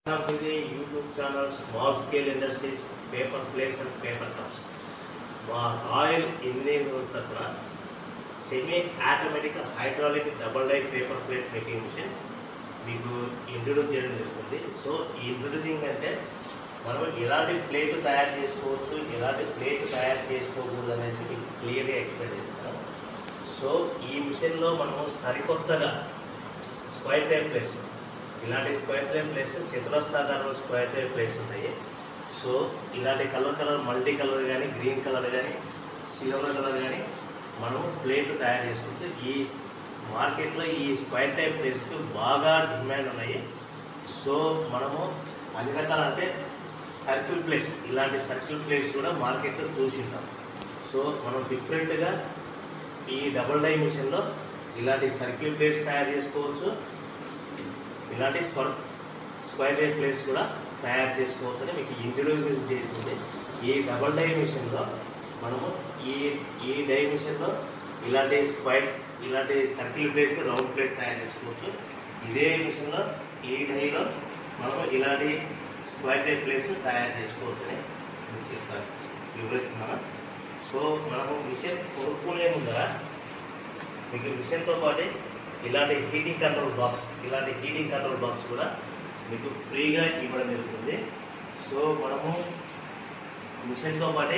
Welcome to the YouTube channel Small Scale Industries Paper Plates and Paper Cups. మా oil engineering house తరఫున semi automatic hydraulic double die paper plate making machine మీకు introduce చేయడం జరుగుతుంది so ఈ introducing అంటే మనం ఎలాంటి plate తయారు చేసుకోవచ్చు ఎలాంటి ప్లేట్ తయారు చేసుకోకూడదు అనేసి మీకు క్లియర్గా ఎక్స్ప్లెయిన్ చేస్తాను సో ఈ మిషన్లో మనము సరికొత్తగా స్క్వైర్ టైప్ ప్లేట్స్ ఇలాంటి స్క్వైర్ టైప్ ప్లేట్స్ చతురస్రాకారంలో స్క్వైర్ టైప్ ప్లేట్స్ ఉంటాయి సో ఇలాంటి కలర్ కలర్ మల్టీ కలర్ కానీ గ్రీన్ కలర్ కానీ సిల్వర్ కలర్ కానీ మనము ప్లేట్లు తయారు చేసుకోవచ్చు ఈ మార్కెట్లో ఈ స్క్వైర్ టైప్ ప్లేట్స్కి బాగా డిమాండ్ ఉన్నాయి సో మనము అన్ని రకాల అంటే సర్కిల్ ప్లేట్స్ ఇలాంటి సర్కిల్ ప్లేట్స్ కూడా మార్కెట్లో చూసింటాం సో మనం డిఫరెంట్గా ఈ డబుల్ డై మిషన్లో ఇలాంటి సర్కిల్ ప్లేట్స్ తయారు చేసుకోవచ్చు ఇలాంటి స్క్వర్ స్క్వైర్ డై ప్లేట్స్ కూడా తయారు చేసుకోవచ్చు అని మీకు ఇంట్రడ్యూస్ చేస్తుంది ఈ డబుల్ డై మిషన్లో మనము ఈ ఈ డై మిషన్లో ఇలాంటి స్క్వైర్ ఇలాంటి సర్కిల్ ప్లేట్స్ రౌండ్ ప్లేట్ తయారు చేసుకోవచ్చు ఇదే మిషన్లో ఈ డైలో మనము ఇలాంటి స్క్వైర్ టైప్ ప్లేట్స్ తయారు చేసుకోవచ్చు అని మీకు చెప్తాను వివరిస్తున్నాను సో మనము మిషన్ కొనుక్కునే ముందర మీకు మిషన్తో పాటు ఇలాంటి హీటింగ్ కంట్రోల్ బాక్స్ ఇలాంటి హీటింగ్ కంట్రోల్ బాక్స్ కూడా మీకు ఫ్రీగా ఇవ్వడం జరుగుతుంది సో మనము మిషన్తో పాటే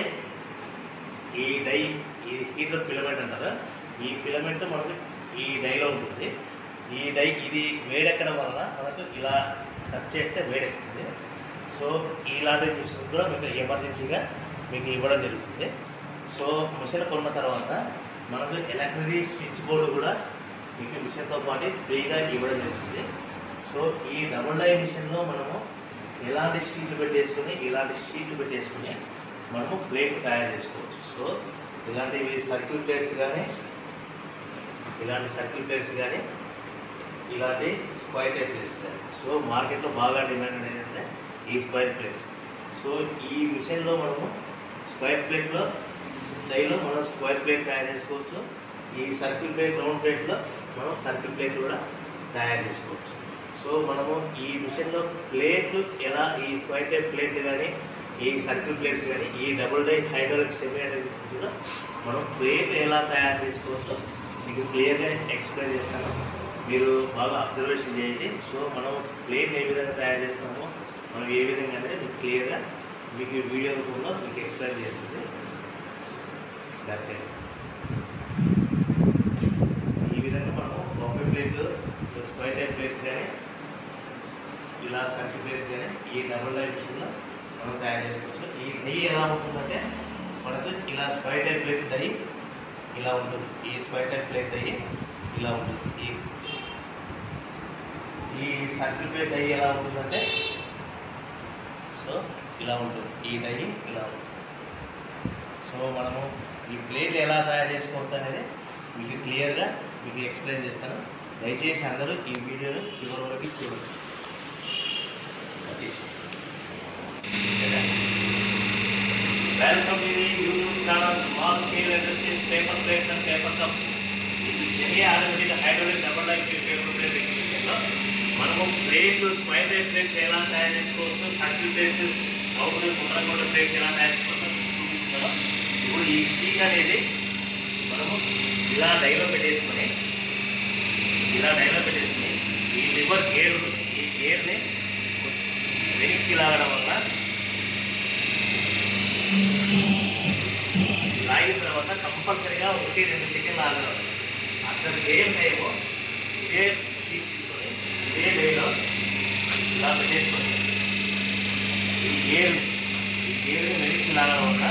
ఈ డై ఈ హీటర్ ఫిలమెంట్ అంటారా ఈ ఫిలమెంట్ మనకు ఈ డైలో ఉంటుంది ఈ డై ఇది వేడెక్కడం వలన మనకు ఇలా టచ్ చేస్తే వేడెక్కుతుంది సో ఇలాంటి మిషన్ కూడా మీకు ఎమర్జెన్సీగా మీకు ఇవ్వడం జరుగుతుంది సో మిషన్ కొన్న తర్వాత మనకు ఎలక్ట్రిక్ స్విచ్ బోర్డు కూడా మీకు మిషన్తో పాటు ఫ్రీగా ఇవ్వడం జరుగుతుంది సో ఈ డబుల్ డై మిషన్లో మనము ఎలాంటి షీట్లు పెట్టేసుకుని ఇలాంటి షీట్లు పెట్టేసుకుని మనము ప్లేట్ తయారు చేసుకోవచ్చు సో ఇలాంటివి సర్కిల్ ప్లేట్స్ కానీ ఇలాంటి సర్కిల్ ప్లేట్స్ కానీ ఇలాంటి స్క్వైర్ టైప్ ప్లేట్స్ కానీ సో మార్కెట్లో బాగా డిమాండ్ అనేది ఏంటంటే ఈ స్క్వైర్ ప్లేట్స్ సో ఈ మిషన్లో మనము స్క్వైర్ ప్లేట్లో డైలో మనం స్క్వైర్ ప్లేట్ తయారు చేసుకోవచ్చు ఈ సర్కిల్ ప్లేట్ రౌండ్ ప్లేట్లో మనం సర్కిల్ ప్లేట్ కూడా తయారు చేసుకోవచ్చు సో మనము ఈ మిషన్లో ప్లేట్లు ఎలా ఈ స్క్వైర్ టైప్ ప్లేట్లు కానీ ఈ సర్కిల్ ప్లేట్స్ కానీ ఈ double die hydraulic semi hydraulic కూడా మనం ప్లేట్ ఎలా తయారు చేసుకోవచ్చో మీకు క్లియర్గా ఎక్స్ప్లెయిన్ చేస్తాను మీరు బాగా అబ్జర్వేషన్ చేయండి సో మనం ప్లేట్ ఏ విధంగా తయారు చేస్తామో మనం ఏ విధంగా అనేది మీకు క్లియర్గా మీకు ఈ వీడియో రూపంలో మీకు ఎక్స్ప్లెయిన్ చేస్తుంది దట్స్ ఇట్ ఈ విధంగా మనము బొఫే ప్లేట్లు స్క్వైర్ టైప్ ప్లేట్స్ కానీ ఇలా సర్కిల్ ప్లేట్స్ కానీ ఈ డబుల్ డై మిషన్లో మనం తయారు చేసుకోవచ్చు ఈ దహి ఎలా ఉంటుందంటే మనకు ఇలా స్క్వైర్ టైప్ ప్లేట్ దహి ఇలా ఉంటుంది ఈ స్క్వైర్ టైప్ ప్లేట్ దహి ఇలా ఉంటుంది ఈ ఈ సర్కిల్ ప్లేట్ దహి ఎలా ఉంటుందంటే సో ఇలా ఉంటుంది ఈ దహి ఇలా ఉంటుంది సో మనము ఈ ప్లేట్ ఎలా తయారు చేసుకోవచ్చు అనేది మీకు క్లియర్గా మీకు ఎక్స్ప్లెయిన్ చేస్తాను దయచేసి అందరూ ఈ వీడియోని చివరి వరకు చూడండి వచ్చేసి welcome to the YouTube channel small scale industries paper plates and paper cups ఇది semi automatic hydraulic double life paper plate ఎగ్జిబిషన్లో మనము ప్లేట్లు స్క్వైర్ టైప్ ప్లేట్స్ ఎలా తయారు చేసుకోవచ్చు సర్కిల్ ప్లేట్స్ అవును గుండ్రగొండ ప్లేట్స్ ఎలా తయారు చేసుకోవచ్చు చూపిస్తున్నాను ఇప్పుడు ఈ స్టీక్ అనేది మనము ఇలా డైలో పెట్టేసుకొని ఇలా డైలో పెట్టేసుకొని ఈ లివర్ గేర్ ఉంటుంది ఈ గేర్ని వెనక్కి లాగడం వల్ల లాగిన తర్వాత కంపల్సరీగా ఒకటి రెండు సెకండ్లు ఆగడం అట్ ద సేమ్ టైం ఇదే సీట్ తీసుకొని ఇదే డైలో ఇలా పెట్టేసుకొని ఈ గేర్ ఈ గేర్ని వెనక్కి లాగడం వల్ల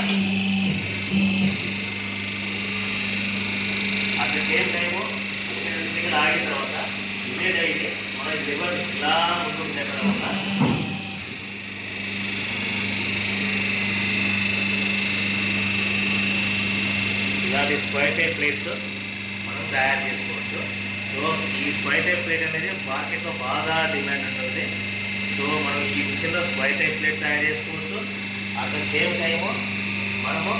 అట్ ద సేమ్ టైము ఒకటి రెండు సెకండ్లు ఆగిన తర్వాత ఇదే డైని మన లివర్ ఇలా ముందుకు పెట్టడం వల్ల ఇలాంటి స్క్వైర్ టైప్ ప్లేట్స్ మనం తయారు చేసుకోవచ్చు సో ఈ స్క్వైర్ టైప్ ప్లేట్ అనేది మార్కెట్లో బాగా డిమాండ్ ఉంటుంది సో మనం ఈ మిషన్లో స్క్వైర్ టైప్ ప్లేట్ తయారు చేసుకోవచ్చు అట్ ద సేమ్ టైము మనము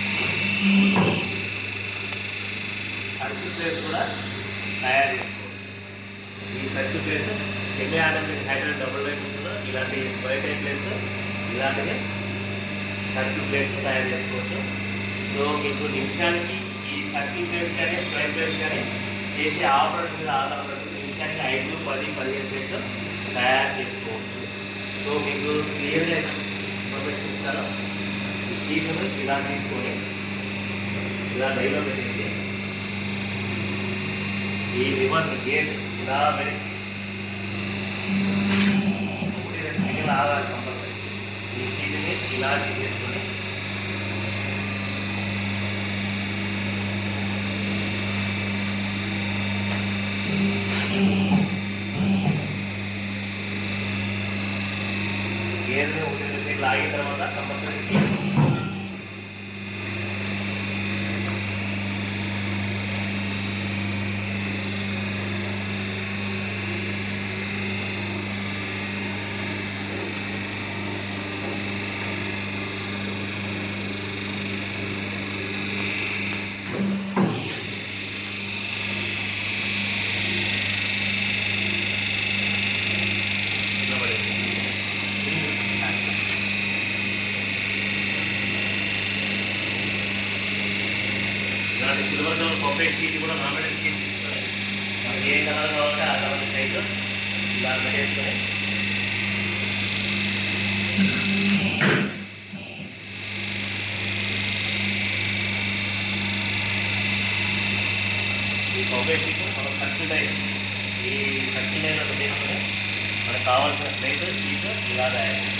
సర్కిల్ ప్లేట్స్ కూడా తయారు చేసుకోవచ్చు ఈ circle plates semi automatic hydrogen double line మిషన్లో ఇలాంటి స్క్వేర్ టైప్ ప్లేట్స్ ఇలాంటివి సర్కిల్ ప్లేట్స్ తయారు చేసుకోవచ్చు సో మీకు నిమిషానికి ఈ సర్కిల్ ప్లేట్స్ కానీ స్క్వేర్ ప్లేట్స్ కానీ చేసే ఆపరేషన్ మీద ఆధారపడి నిమిషానికి ఐదు పది పదిహేను ప్లేట్లు తయారు చేసుకోవచ్చు సో మీకు క్లియర్గా ఇన్ఫర్మేషన్ ఇస్తాను ఈ షీట్ను ఇలా తీసుకొని ఇలా లైవ్లో పెట్టేసి ఈ రివర్ గేట్ ఇలా పెట్టి ఒకటి రెండు సెకండ్లు ఆగాలి కంపల్సరీ ఈ షీట్ని ఇలా తీసేసుకొని గేర్ని ఒకటి రెండు సెకండ్లు ఆగిన తర్వాత కంపల్సరీ ఇలాంటి సిల్వర్ కలర్ బొబ్బే షీట్ కూడా నామినేట్ షీట్ తీసుకొని మనకి ఏ కలర్ కావాలంటే ఆ కలర్ సైజు ఇలా పెట్టేసుకొని ఈ బొబ్బే షీట్ మనం సర్కిల్ లైన్ ఈ సర్కిల్ లైన్లో పెట్టేసుకొని మనకు కావాల్సిన ప్లేట్ షీట్ ఇలా తయారు